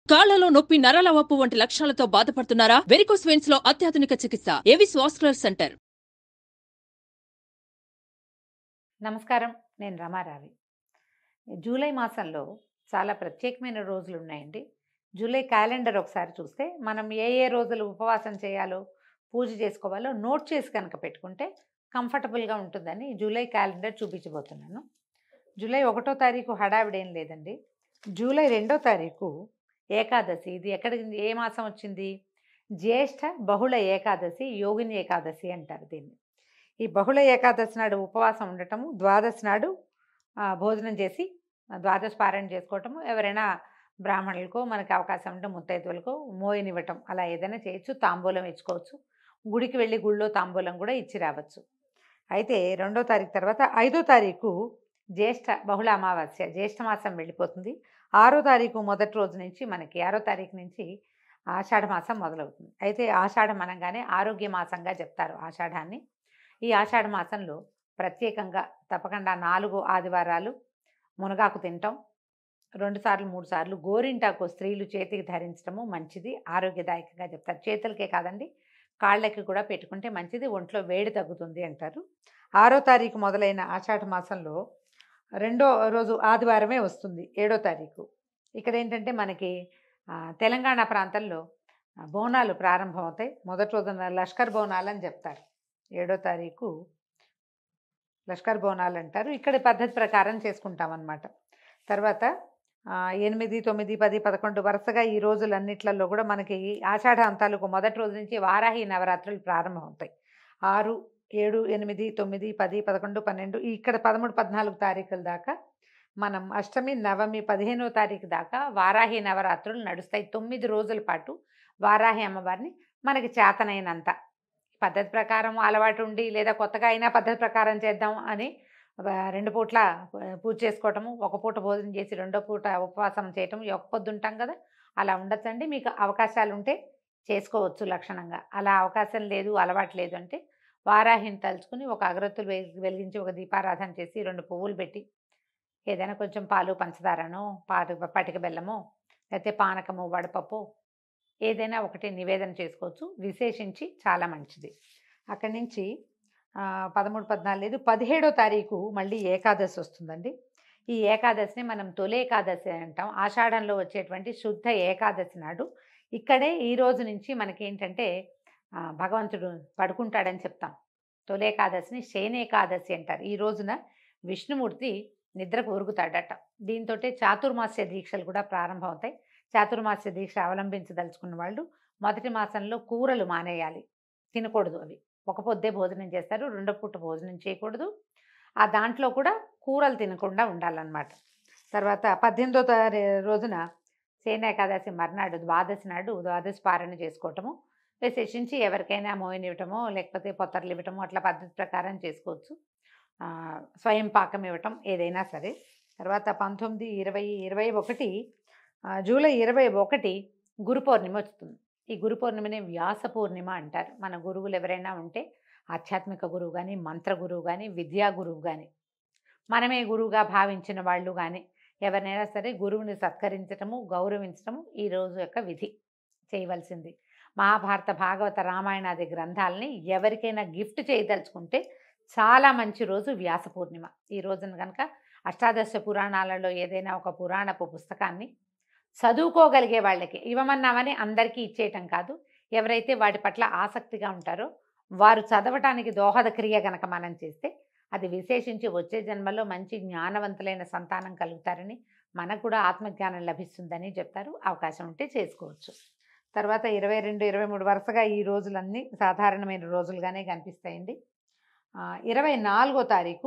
కాళ్లలో నొప్పి నరాల వాపు వంటి లక్షణాలతో బాధపడుతున్నారా వెరికోస్ వెయిన్స్ లో అత్యాధునిక చికిత్స ఏవిస్ వాస్కులర్ సెంటర్ నమస్కారం నేను రమారావి జూలై మాసంలో చాలా ప్రత్యేకమైన రోజులు ఉన్నాయండి జూలై క్యాలెండర్ ఒకసారి చూస్తే మనం ఏ ఏ రోజులు ఉపవాసం చేయాలో పూజ చేసుకోవాలో నోట్ చేసి కనుక పెట్టుకుంటే కంఫర్టబుల్గా ఉంటుందని జూలై క్యాలెండర్ చూపించబోతున్నాను జూలై ఒకటో తారీఖు హడావిడేం లేదండి జూలై రెండో తారీఖు ఏకాదశి ఇది ఎక్కడ ఏ మాసం వచ్చింది జ్యేష్ఠ బహుళ ఏకాదశి యోగిని ఏకాదశి అంటారు దీన్ని ఈ బహుళ ఏకాదశి నాడు ఉపవాసం ఉండటము ద్వాదశి నాడు ఆ, భోజనం చేసి ఆ, ద్వాదశి పారాయణ చేసుకోవటము ఎవరైనా బ్రాహ్మణులకో మనకి అవకాశం ఉంటే ముత్తైదువులకో మోయనివ్వటం అలా ఏదైనా చేయొచ్చు తాంబూలం ఇచ్చుకోవచ్చు గుడికి వెళ్ళి గుళ్ళో తాంబూలం కూడా ఇచ్చి రావచ్చు అయితే రెండో తారీఖు తర్వాత ఐదో తారీఖు జ్యేష్ఠ బహుళ అమావాస్య జ్యేష్ఠ మాసం వెళ్ళిపోతుంది ఆరో తారీఖు మొదటి రోజు నుంచి మనకి ఆరో తారీఖు నుంచి ఆషాఢ మాసం మొదలవుతుంది అయితే ఆషాఢం అనగానే ఆరోగ్య మాసంగా చెప్తారు ఆషాఢాన్ని ఈ ఆషాఢ మాసంలో ప్రత్యేకంగా తప్పకుండా నాలుగు ఆదివారాలు మునగాకు తినటం రెండు సార్లు మూడు సార్లు గోరింటాకు స్త్రీలు చేతికి ధరించడము మంచిది ఆరోగ్యదాయకంగా చెప్తారు చేతులకే కాదండి కాళ్ళకి కూడా పెట్టుకుంటే మంచిది ఒంట్లో వేడి తగ్గుతుంది అంటారు ఆరో తారీఖు మొదలైన ఆషాఢ మాసంలో రెండో రోజు ఆదివారమే వస్తుంది ఏడో తారీఖు ఇక్కడ ఏంటంటే మనకి ఆ, తెలంగాణ ప్రాంతంలో ఆ, బోనాలు ప్రారంభమవుతాయి మొదటి రోజున లష్కర్ బోనాలు అని చెప్తారు ఏడో తారీఖు లష్కర్ బోనాలు అంటారు ఇక్కడ పద్ధతి ప్రకారం చేసుకుంటాం అన్నమాట తర్వాత ఆ, ఎనిమిది తొమ్మిది పది పదకొండు వరుసగా ఈ రోజులన్నిట్లలో కూడా మనకి ఆషాఢ అంతాలకు మొదటి రోజు నుంచి వారాహి నవరాత్రులు ప్రారంభమవుతాయి ఆరు ఏడు ఎనిమిది తొమ్మిది పది పదకొండు పన్నెండు ఇక్కడ పదమూడు పద్నాలుగు తారీఖుల దాకా మనం అష్టమి నవమి పదిహేనో తారీఖు దాకా వారాహి నవరాత్రులు నడుస్తాయి తొమ్మిది రోజుల పాటు వారాహి అమ్మవారిని మనకి చేతనైనంత పద్ధతి ప్రకారం అలవాటు ఉండి లేదా కొత్తగా అయినా పద్ధతి ప్రకారం చేద్దాం అని ఆ, రెండు పూట్ల ఆ, పూజ చేసుకోవటము ఒక పూట భోజనం చేసి రెండో పూట ఉపవాసం చేయటం ఈ ఒక్క పొద్దు ఉంటాం కదా అలా ఉండొచ్చండి మీకు అవకాశాలు ఉంటే చేసుకోవచ్చు లక్షణంగా అలా అవకాశం లేదు అలవాటు లేదు అంటే వారాహిని తలుచుకుని ఒక అగరత్తులు వెలిగి- వెలిగించి ఒక దీపారాధన చేసి రెండు పువ్వులు పెట్టి ఏదైనా కొంచెం పాలు పంచదారనో పాటు పటిక బెల్లమో లేకపోతే పానకము వడపప్పు ఏదైనా ఒకటి నివేదన చేసుకోవచ్చు విశేషించి చాలా మంచిది అక్కడి నుంచి ఆ, పదమూడు పద్నాలుగు లేదు పదిహేడో తారీఖు మళ్ళీ ఏకాదశి వస్తుందండి ఈ ఏకాదశిని మనం తొలి ఏకాదశి అంటాం ఆషాఢంలో వచ్చేటువంటి శుద్ధ ఏకాదశి నాడు ఇక్కడే ఈ రోజు నుంచి మనకేంటంటే ఆ, భగవంతుడు పడుకుంటాడని చెప్తాం తొలి ఏకాదశిని శయనేకాదశి అంటారు ఈ రోజున విష్ణుమూర్తి నిద్రకు ఉరుగుతాడట దీంతో చాతుర్మాస్య దీక్షలు కూడా ప్రారంభమవుతాయి చాతుర్మాస్య దీక్ష అవలంబించదలుచుకున్న వాళ్ళు మొదటి మాసంలో కూరలు మానేయాలి తినకూడదు అవి ఒక పొద్దే భోజనం చేస్తారు రెండో పూట భోజనం చేయకూడదు ఆ దాంట్లో కూడా కూరలు తినకుండా ఉండాలన్నమాట తర్వాత పద్దెనిమిదో తారీ రోజున సేన ఏకాదశి మర్నాడు ద్వాదశి నాడు ద్వాదశి పారణ చేసుకోవటము విశేషించి ఎవరికైనా మోయనివ్వటమో లేకపోతే పొత్తర్లు ఇవ్వటమో అట్లా పద్ధతి ప్రకారం చేసుకోవచ్చు ఆ, స్వయం పాకం ఇవ్వటం ఏదైనా సరే తర్వాత పంతొమ్మిది ఇరవై ఇరవై ఒకటి ఆ, జూలై ఇరవై ఒకటి గురు పౌర్ణిమ వస్తుంది ఈ గురు పౌర్ణిమని వ్యాస పూర్ణిమ అంటారు మన గురువులు ఎవరైనా ఉంటే ఆధ్యాత్మిక గురువు కానీ మంత్ర గురువు కానీ విద్యా గురువు కానీ మనమే గురువుగా భావించిన వాళ్ళు కానీ ఎవరినైనా సరే గురువుని సత్కరించటము గౌరవించటము ఈ రోజు యొక్క విధి చేయవలసింది మహాభారత భాగవత రామాయణాది గ్రంథాలని ఎవరికైనా గిఫ్ట్ చేయదలుచుకుంటే చాలా మంచి రోజు వ్యాస పూర్ణిమ ఈ రోజున కనుక అష్టాదశ పురాణాలలో ఏదైనా ఒక పురాణపు పుస్తకాన్ని చదువుకోగలిగే వాళ్ళకి ఇవ్వమన్నామని అందరికీ ఇచ్చేయటం కాదు ఎవరైతే వాటి పట్ల ఆసక్తిగా ఉంటారో వారు చదవటానికి దోహద క్రియ గనక మనం చేస్తే అది విశేషించి వచ్చే జన్మలో మంచి జ్ఞానవంతులైన సంతానం కలుగుతారని మనకు కూడా ఆత్మజ్ఞానం లభిస్తుందని చెప్తారు అవకాశం ఉంటే చేసుకోవచ్చు తర్వాత ఇరవై రెండు ఇరవై మూడు వరుసగా ఈ రోజులన్నీ సాధారణమైన రోజులుగానే కనిపిస్తాయండి ఆ, ఇరవై నాలుగో తారీఖు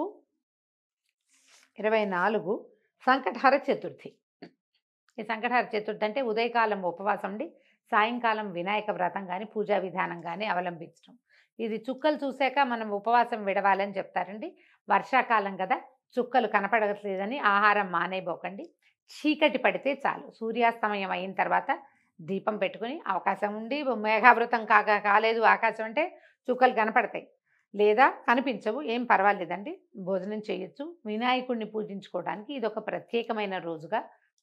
ఇరవై నాలుగు సంకటహర చతుర్థి ఈ సంకటహర చతుర్థి అంటే ఉదయకాలం ఉపవాసం ఉండి సాయంకాలం వినాయక వ్రతం కానీ పూజా విధానం కానీ అవలంబించడం ఇది చుక్కలు చూశాక మనం ఉపవాసం విడవాలని చెప్తారండి వర్షాకాలం కదా చుక్కలు కనపడట్లేదని ఆహారం మానేయబోకండి చీకటి పడితే చాలు సూర్యాస్తమయం అయిన తర్వాత దీపం పెట్టుకుని అవకాశం ఉండి మేఘావృతం కాక కాలేదు ఆకాశం అంటే చుక్కలు కనపడతాయి లేదా కనిపించవు ఏం పర్వాలేదండి భోజనం చేయొచ్చు వినాయకుడిని పూజించుకోవడానికి ఇది ఒక ప్రత్యేకమైన రోజుగా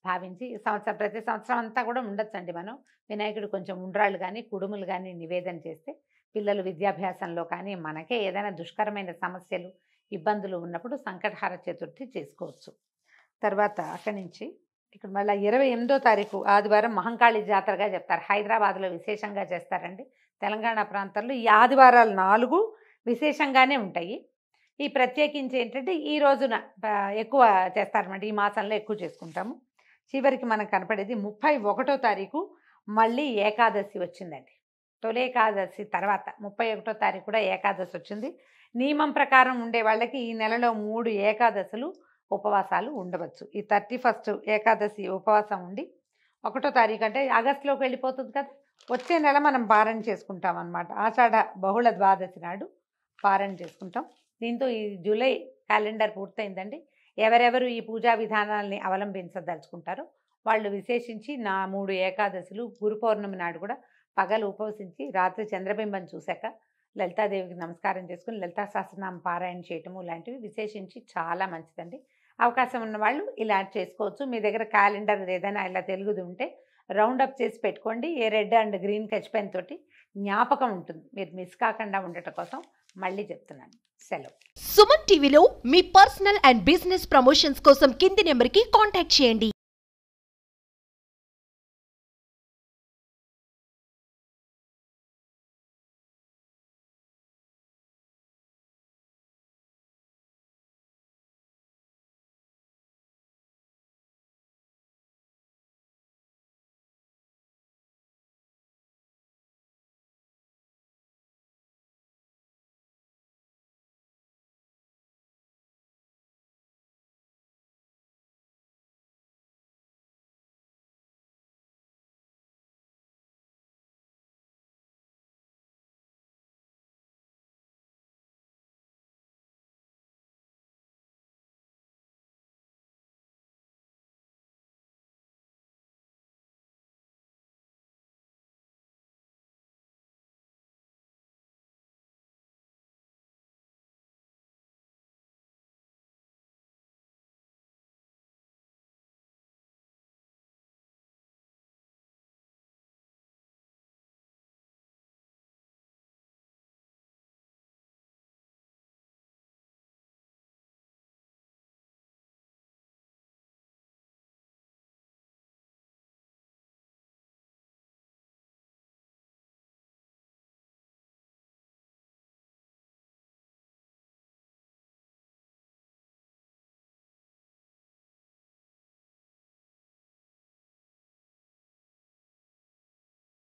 భావించి సంవత్సరం ప్రతి సంవత్సరం అంతా కూడా ఉండొచ్చండి మనం వినాయకుడు కొంచెం ఉండ్రాళ్ళు కానీ కుడుములు కానీ నివేదన చేస్తే పిల్లలు విద్యాభ్యాసంలో కానీ మనకే ఏదైనా దుష్కరమైన సమస్యలు ఇబ్బందులు ఉన్నప్పుడు సంకటహార చతుర్థి చేసుకోవచ్చు తర్వాత అక్కడి నుంచి ఇక్కడ మళ్ళీ ఇరవై ఎనిమిదో తారీఖు ఆదివారం మహంకాళి జాతరగా చెప్తారు హైదరాబాద్లో విశేషంగా చేస్తారండి తెలంగాణ ప్రాంతాల్లో ఈ ఆదివారాలు నాలుగు విశేషంగానే ఉంటాయి ఈ ప్రత్యేకించి ఏంటంటే ఈ రోజున ఆ, ఎక్కువ చేస్తారన్నమాట ఈ మాసంలో ఎక్కువ చేసుకుంటాము చివరికి మనకు కనపడేది ముప్పై ఒకటో తారీఖు మళ్ళీ ఏకాదశి వచ్చిందండి తొలి ఏకాదశి తర్వాత ముప్పై ఒకటో తారీఖు కూడా ఏకాదశి వచ్చింది నియమం ప్రకారం ఉండే వాళ్ళకి ఈ నెలలో మూడు ఏకాదశులు ఉపవాసాలు ఉండవచ్చు ఈ థర్టీ ఫస్ట్ ఏకాదశి ఉపవాసం ఉండి ఒకటో తారీఖు అంటే ఆగస్టులోకి వెళ్ళిపోతుంది కదా వచ్చే నెల మనం పారణ చేసుకుంటాం అన్నమాట ఆషాఢ బహుళ ద్వాదశి నాడు పారణ చేసుకుంటాం దీంతో ఈ జూలై క్యాలెండర్ పూర్తయిందండి ఎవరెవరు ఈ పూజా విధానాల్ని అవలంబించదలుచుకుంటారో వాళ్ళు విశేషించి నా మూడు ఏకాదశులు గురు పౌర్ణమి నాడు కూడా పగలు ఉపవసించి రాత్రి చంద్రబింబం చూశాక లలితాదేవికి నమస్కారం చేసుకుని లలితా సహస్రనామ పారాయణ చేయటము లాంటివి విశేషించి చాలా మంచిదండి అవకాశం ఉన్న వాళ్ళు ఇలా చేసుకోవచ్చు మీ దగ్గర క్యాలెండర్ ఏదైనా ఇలా తెలుగుది ఉంటే రౌండ్ అప్ చేసి పెట్టుకోండి a red and green sketch pen తోటి జ్ఞాపకం ఉంటుంది మీరు మిస్ కాకుండా ఉండటం కోసం మళ్ళీ చెప్తున్నాను సెలవు సుమన్ టీవీలో మీ పర్సనల్ అండ్ బిజినెస్ ప్రమోషన్స్ కోసం కింది నెంబర్కి కాంటాక్ట్ చేయండి